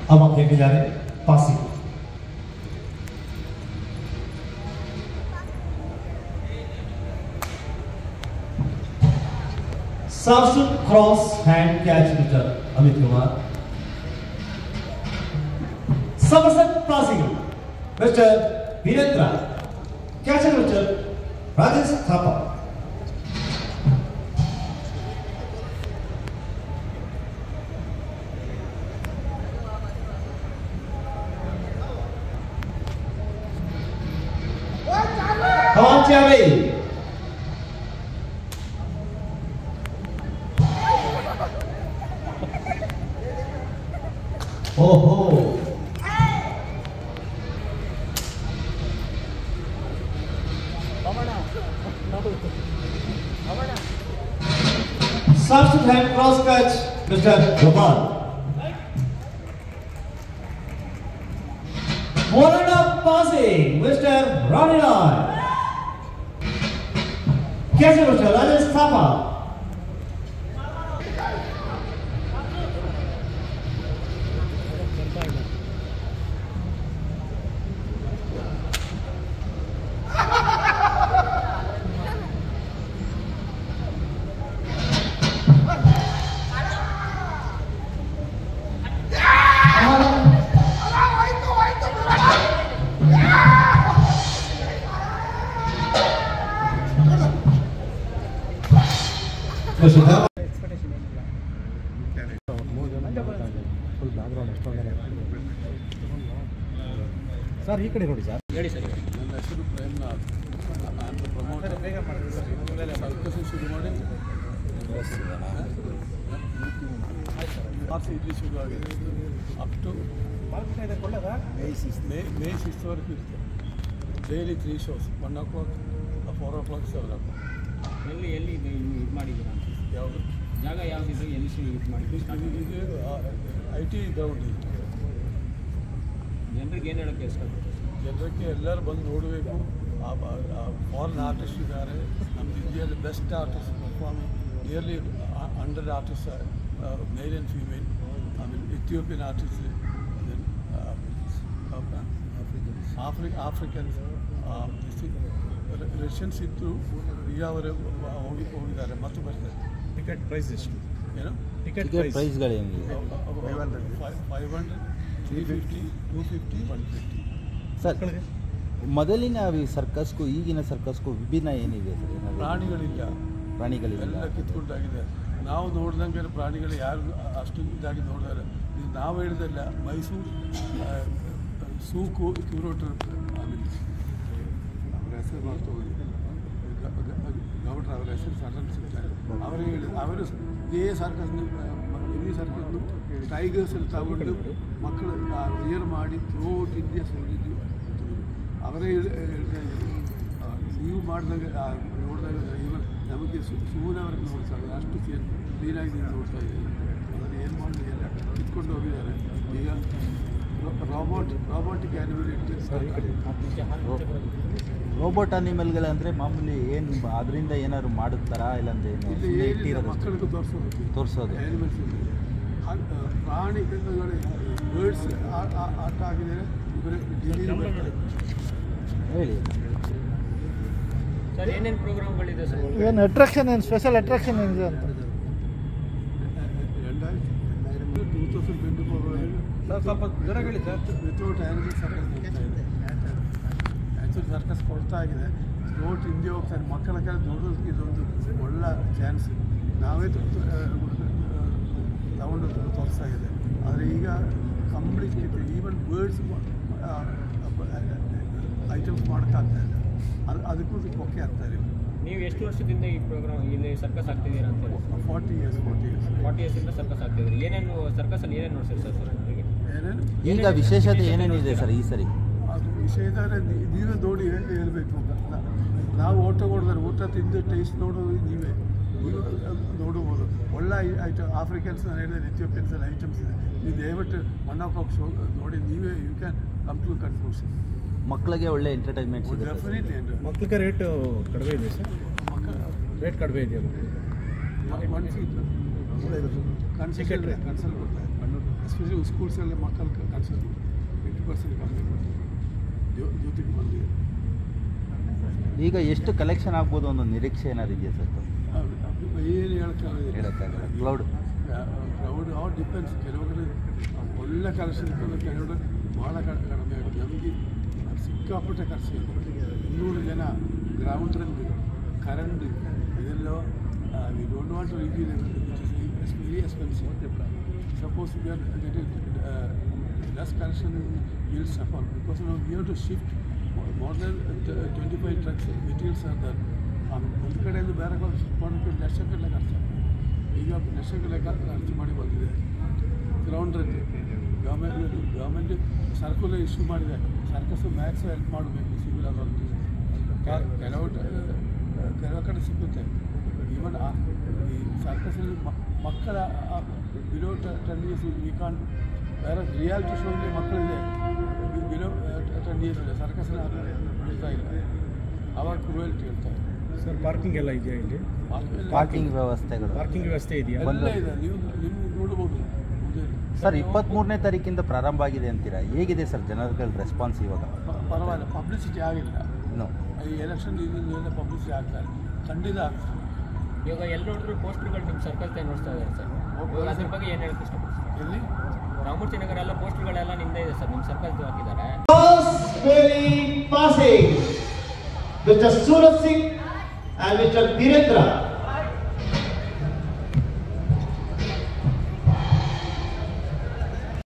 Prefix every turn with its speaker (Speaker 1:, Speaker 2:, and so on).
Speaker 1: अब आप लेके जा रहे हैं पासी Substitute cross hand catch return Amit Kumar. Somerset passing Mr. Virendra. Catch and return Rajesh Thapa. Come on, Jerry. Oh ho. Substitute hand cross catch, Mr. Gopal. One and up passing, Mr. Ranilai. Catch it, Mr. Rajesh Thapa. Mr. Thapa.
Speaker 2: Sir ಈ ಕಡೆ ನೋಡಿ sir
Speaker 3: ನನ್ನ ಹೆಸರು ಪ್ರೇಮ್ನಾಥ್ ನಾನು promoter circus ಶುರು ಮಾಡಿ March ಇಲ್ಲಿ ಶುರು ಆಗಿದೆ up to May six May May ಸಿಕ್ಸ್ವರೆಗೂ ಇರುತ್ತೆ daily three shows one o'clock four o'clock seven o'clock
Speaker 4: ಎಲ್ಲಿ ಎಲ್ಲಿ ಇದು ಇದು ಮಾಡಿದ್ದೀರಾ ಅಂತ
Speaker 3: ಯಾವುದು
Speaker 4: ಜಾಗ ಯಾವುದಿದೆ ಎಲ್ಲಿ ಶು- ಇದು ಮಾಡಿದ್ದೀರಿ
Speaker 3: ಇದು ಐ ಟಿ ಗ್ರೌಂಡ್ ಇದು
Speaker 4: ಜನರಿಗೆ ಏನು ಹೇಳೋಕ್ಕೆ ಇಷ್ಟಪಡ್ತೀವಿ
Speaker 3: ಜನರಿಗೆ ಎಲ್ಲರೂ ಬಂದು ನೋಡಬೇಕು ಫಾರಿನ್ ಆರ್ಟಿಸ್ಟ್ ಇದ್ದಾರೆ ನಮ್ಮ ಇಂಡಿಯಾದಲ್ಲಿ best artist performing nearly hundred artist male and female ಆಮೇಲೆ ಇಥಿಯೋಪಿಯನ್ ಆರ್ಟಿಸ್ಟ್ ಆಫ್ರಿ ಆಫ್ರಿಕನ್ಸ್ ರಷ್ಯನ್ಸ್ ಇದ್ದು ಈಗ ಅವರು ಹೋಗಿ ಹೋಗಿದ್ದಾರೆ ಮತ್ತು ಬರ್ತಾರೆ
Speaker 2: ಟಿಕೆಟ್ ಪ್ರೈಸ್ ಎಷ್ಟು
Speaker 3: ಏನು
Speaker 2: ಟಿಕೆಟ್
Speaker 5: ಟಿಕೆಟ್ ಪ್ರೈಸ್ಗಳೇನಿದೆ
Speaker 3: five hundred three fifty two fifty one fifty
Speaker 5: sir ಮೊದಲಿನ ಈ ಸರ್ಕಸ್ಗೂ ಈಗಿನ ಸರ್ಕಸ್ಗೂ ವಿಭಿನ್ನ ಏನಿದೆ ಸರ್ ಏನಾದ್ರು
Speaker 3: ಪ್ರಾಣಿಗಳಿಲ್ಲ
Speaker 5: ಪ್ರಾಣಿಗಳಿಲ್ಲ
Speaker 3: ಎಲ್ಲ ಕಿತ್ಕೊಂಡಾಗಿದೆ ನಾವು ನೋಡ್ದಂಗೆ ಪ್ರಾಣಿಗಳು ಯಾರು ಅಷ್ಟು ಇದಾಗಿ ನೋಡಿದಾರೆ ಇದು ನಾವು ಹೇಳಿದಲ್ಲ ಮೈಸೂರು ಆ, ಸೂಕು ಕ್ಯೂರೋಟರ್ ಆಮೇಲೆ ಅವರ ಹೆಸರು ಮಾಡ್ತಾ ಹೋಗಿ ಗ- ಗ- ಗೌಡ್ರ ಅವರ ಹೆಸರು ಸಡನ್ ಸಿಗ್ತಾರೆ ಅವರಿಗೆ ಹೇಳಿದ ಅವರು ಇದೇ ಸರ್ಕಸ್ ಇಡೀ ಸರ್ಕಸ್ನು ಟೈಗರ್ಸಲ್ಲಿ ತಗೊಂಡು ಮಕ್ಕಳು ರಿಯರ್ ಮಾಡಿ ಥ್ರೋಟ್ ಇಂಡಿಯಾ ಸುಳಿದು ಅವರೇ ಹೇಳ್- ಹೇಳ್ತಾ ಇದ್ರು ಆ, ನೀವು ಮಾಡಿದಾಗ ಆ, ನೋಡಿದಾಗ ಇವನ್ ನಮಗೆ ಸುಮ್ಮನೆ ಅವ್ರಿಗೆ ನೋಡ್ತಾರೆ ಅಷ್ಟು ಕ್ಲೀನಾಗಿ ನೀವು ನೋಡ್ತಾ ಇದ್ದೀವಿ ಅದನ್ನು ಏನು ಮಾಡಲಿ ಎಲ್ಲ ಕಿತ್ಕೊಂಡು ಹೋಗಿದ್ದಾರೆ ಈಗ ರಾಬೋಟ್ ರಾಬೋಟಿಕ್ ಆ್ಯನಿಮಲ್
Speaker 5: ರೋಬೋಟ್ ಅನಿಮಲ್ಗಳಂದ್ರೆ ಮಾಮೂಲಿ ಏನು ಅದರಿಂದ ಏನಾದ್ರು ಮಾಡುತ್ತಾರಾ ಇಲ್ಲಾಂದ್ರೆ ಏನು
Speaker 3: ಇಲ್ಲಿ
Speaker 5: ಸುಮ್ನೆ
Speaker 3: ಏನಿಲ್ಲ
Speaker 5: ಇಟ್ಟಿರೋದು
Speaker 3: ಮಕ್ಕಳಿಗೆ ತೋರಿಸೋದು
Speaker 5: ತೋರಿಸೋದು
Speaker 3: ಆ್ಯನಿಮಲ್ಸ್ ಇದೆ ಅದ್- ಆ, ಪ್ರಾಣಿಗಳು ಬರ್ಡ್ಸ್ ಆಟ ಆಗಿದ್ದಾರೆ ಇವರೇ ಡಿಲೀಟ್ ಮಾಡ್ತಾರೆ
Speaker 5: ಹೇಳಿ
Speaker 4: ಸರ್ ಏನೇನು ಪ್ರೋಗ್ರಾಮ್ಗಳಿದೆ ಸರ್
Speaker 2: ಏನು ಅಟ್ರಾಕ್ಷನ್ ಏನು ಸ್ಪೆಷಲ್ ಅಟ್ರಾಕ್ಷನ್ ಏನಿದೆ ಅಂತ
Speaker 3: രണ്ടായിരത്തി ടൂ തൗസൻഡ് ട്വൻറ്റി ഫോർ
Speaker 2: ಸ್ವಲ್ಪ ಜ್ವರ ಹೇಳಿ ಸರ್
Speaker 3: ವಿತೌಟ್ ಆ್ಯನಿಮಲ್ ಸರ್ಕಸ್ ಹೋಗ್ತಾ ಇದೆ ಆ್ಯಕ್ಚುಲಿ ಸರ್ಕಸ್ ಕೊಡ್ತಾ ಇದೆ ಥ್ರೋಟ್ ಇಂಡಿಯಾ ಹೋಗ್ತಾರೆ ಮಕ್ಕಳ ಕಡೆ ನೋಡೋದಕ್ಕೆ ಇದೊಂದು ಒಳ್ಳೆ ಚಾನ್ಸ್ ನಾವೇ ತ- ತ- ಆ, ತಗೊಂಡು ತೋರಿಸ್ತಾ ಇದೆ ಆದರೆ ಈಗ ಕಂಪ್ಲೀಟ್ ಈವನ್ ಬರ್ಡ್ಸ್ ಐಟಮ್ಸ್ ಮಾಡೋಕ್ಕಾಗ್ತಾ ಇಲ್ಲ ಅದು ಅದಕ್ಕೂ ಕೊಕ್ಕೆ ಆಗ್ತಾ ಇದೆ
Speaker 4: ನೀವು ಎಷ್ಟು ವರ್ಷದಿಂದ ಈ ಪ್ರೋಗ್ರಾಮ್ ಇಲ್ಲಿ ಸರ್ಕಸ್ ಆಗ್ತಿದ್ದೀರಾ ಅಂತ ಹೇಳಿ
Speaker 3: forty years forty years
Speaker 4: forty ಇಯರ್ಸಿಂದ ಸರ್ಕಸ್ ಆಗ್ತಿದ್ದೀರಿ ಏನೇನು ಸರ್ಕಸಲ್ಲಿ ಏನೇನು ನೋಡ್ತೀರಿ ಸರ್ ಸರ್ ಅವರಿಗೆ
Speaker 3: ಏನೇನು
Speaker 5: ಈಗ ವಿಶೇಷತೆ ಏನೇನಿದೆ ಸರ್ ಈ ಸರಿ
Speaker 3: ಅದು ವಿಷಯದರೆ ನೀವೇ ನೋಡಿ ಹೇ- ಹೇಳ್ಬೇಕು ಅಂತ ನಾ- ನಾವು ಊಟ ಕೊಡಿದ್ರೆ ಊಟ ತಿಂದು ಟೇಸ್ಟ್ ನೋಡೋದು ನೀವೇ ನೀವು ನೋಡ್ಬೋದು ಒಳ್ಳೆ ಐಟಮ್ ಆಫ್ರಿಕನ್ಸ್ ನಾನು ಹೇಳಿದ್ರೆ ಇಥಿಯೋಪಿಯನ್ಸ್ ಎಲ್ಲ ಐಟಮ್ಸ್ ಇದೆ ನೀವು ದಯವಿಟ್ಟು ಒನ್ ಆಫ್ ಆಫ್ ಶೋ ನೋಡಿ ನೀವೇ you can come to conclusion
Speaker 5: ಮಕ್ಕಳಿಗೆ ಒಳ್ಳೆ ಎಂಟರ್ಟೈನ್ಮೆಂಟ್ ಸಿಗುತ್ತೆ ಸರ್.
Speaker 3: ಡೆಫಿನೆಟ್ಲಿ
Speaker 2: ಮಕ್ಕಳಿಗೆ ರೇಟ್ ಕಡಿಮೆ ಇದೆ ಸರ್ ರೇಟ್ ಕಡಿಮೆ ಇದೆಯಾ
Speaker 3: one feet consult
Speaker 2: Ticket rate.
Speaker 3: Consult ಕೊಡ್ತಾರೆ ಎಸ್ಪೆಷಲಿ ಸ್ಕೂಲ್ಸಲ್ಲಿ ಮಕ್ಕಳು ಕಲಿಸೋದು ಏಯ್ಟಿ ಪರ್ಸೆಂಟ್ ಕಮ್ಮಿ ಮಾಡ್ತಾರೆ ಜ್ಯೋ ಜ್ಯೋತಿಗೆ ಬಂದಿದೆ
Speaker 5: ಈಗ ಎಷ್ಟು ಕಲೆಕ್ಷನ್ ಆಗ್ಬೋದು ಅನ್ನೋ ನಿರೀಕ್ಷೆ ಏನಾದ್ರು ಇದೆಯಾ ಸರ್
Speaker 3: ಏನು ಹೇಳೋಕ್ಕಾಗೋದಿಲ್ಲ
Speaker 5: ಹೇಳೋಕ್ಕಾಗಲ್ಲ ಕ್ಲೌಡ್
Speaker 3: ಕ್ರೌಡ್ ಆಲ್ ಡಿಪೆಂಡ್ಸ್ ಕೆಲವೊಬ್ಬರು ಒಳ್ಳೆ ಕಲೆಕ್ಷನ್ ಇರ್ತದೆ ಕೆಲವರು ಭಾಳ ಕ- ಕಡಿಮೆ ಆಗುತ್ತೆ ನಮಗೆ ಸಿಕ್ಕಾಪಟ್ಟೆ ಖರ್ಚು ಇದೆ ಇನ್ನೂರು ಜನ ಗ್ರಾಮದಲ್ಲಿ ಕರೆಂಟ್ ಇದೆಲ್ಲ we don't want to review it's very expensive suppose we are getting less collection will suffer because now we have to shift more- more than uh, 25 trucks materials are there. ಆಮೇಲೆ ಒಂದು ಕಡೆಯಿಂದ ಬೇರೆ ಕಡೆ shift ಮಾಡೋಕ್ಕೆ ಲಕ್ಷಗಟ್ಟಲೆ ಖರ್ಚು ಈಗ ಲಕ್ಷಗಟ್ಟಲೆ ಖ- ಖರ್ಚು ಮಾಡಿ ಬಂದಿದೆ ground rent government government circular issue ಮಾಡಿದೆ ಸರ್ಕಸ್ ಮ್ಯಾಕ್ಸ್ ಹೆಲ್ಪ್ ಮಾಡಬೇಕು ಸಿವಿಲ್ ಅಥಾರಿಟೀಸ್ ಕೆಲವು ಟ- ಕೆಲವು ಕಡೆ ಸಿಗುತ್ತೆ ಈವನ್ ಈ ಸರ್ಕಸಲ್ಲಿ ಮಕ್ಕಳ below ten years we can ಬೇರೆ ರಿಯಾಲಿಟಿ ಶೋಲ್ಲಿ ಮಕ್ಕಳಿದೆ ಬಿಲೋ ಟೆನ್ ಇಯರ್ಸ್ ಇದೆ ಸರ್ಕಸ್ನ ಬಿಡ್ತಾ ಇಲ್ಲ ಅವಾಗ ಕ್ರೂಯಲ್ಟಿ ಇರ್ತಾರೆ
Speaker 2: ಸರ್ ಪಾರ್ಕಿಂಗ್ ಎಲ್ಲ ಇದೆಯಾ ಇಲ್ಲಿ
Speaker 5: ಪಾರ್ಕಿಂಗ್ ವ್ಯವಸ್ಥೆಗಳು
Speaker 2: ಪಾರ್ಕಿಂಗ್ ವ್ಯವಸ್ಥೆ ಇದೆಯಾ
Speaker 3: ಎಲ್ಲ ಇದೆ ನೀವು ನೀವು ನೋಡ್ಬೋದು ಮುಂದೆ
Speaker 5: ಸರ್ ಇಪ್ಪತ್ತ್ಮೂರನೇ ತಾರೀಕಿಂದ ಪ್ರಾರಂಭ ಆಗಿದೆ ಅಂತೀರಾ ಹೇಗಿದೆ ಸರ್ ಜನಗಳ ರೆಸ್ಪಾನ್ಸ್ ಇವಾಗ
Speaker 3: ಪ- ಪರವಾಗಿಲ್ಲ ಪಬ್ಲಿಸಿಟಿ ಆಗಿಲ್ಲ
Speaker 5: ಇನ್ನು
Speaker 3: ಈ ಎಲೆಕ್ಷನ್ ಇದನ್ನೆಲ್ಲ ಪಬ್ಲಿಸಿಟಿ ಆಗ್ತಾರೆ ಖಂಡಿತ ಆಗ್ತಾರೆ
Speaker 4: ಇವಾಗ ಎಲ್ಲಿ ನೋಡಿದ್ರು ಪೋಸ್ಟರ್ಗಳು ನಿಮ್ಮ ಸರ್ಕಲ್ ನೋಡ್ತಾ ಇದ್ದಾರೆ ಸರ್ ಇವಾಗ ಅದ್ರ ಬಗ್ಗೆ ಏನು ಹೇಳಕ್ಕೆ ಇಷ್ಟಪಡ್ತೀನಿ
Speaker 3: ಎಲ್ಲಿ
Speaker 4: ರಾಮೂರ್ತಿ ನಗರ ಎಲ್ಲ ಪೋಸ್ಟರ್ಗಳೆಲ್ಲ ನಿಮ್ಮದೇ ಇದೆ ಸರ್ ನಿಮ್ಮ ಸರ್ಕಲ್ ಹಾಕಿದ್ದಾರೆ
Speaker 1: First very passing, Mr. Suraj Singh and Mr. Dhirendra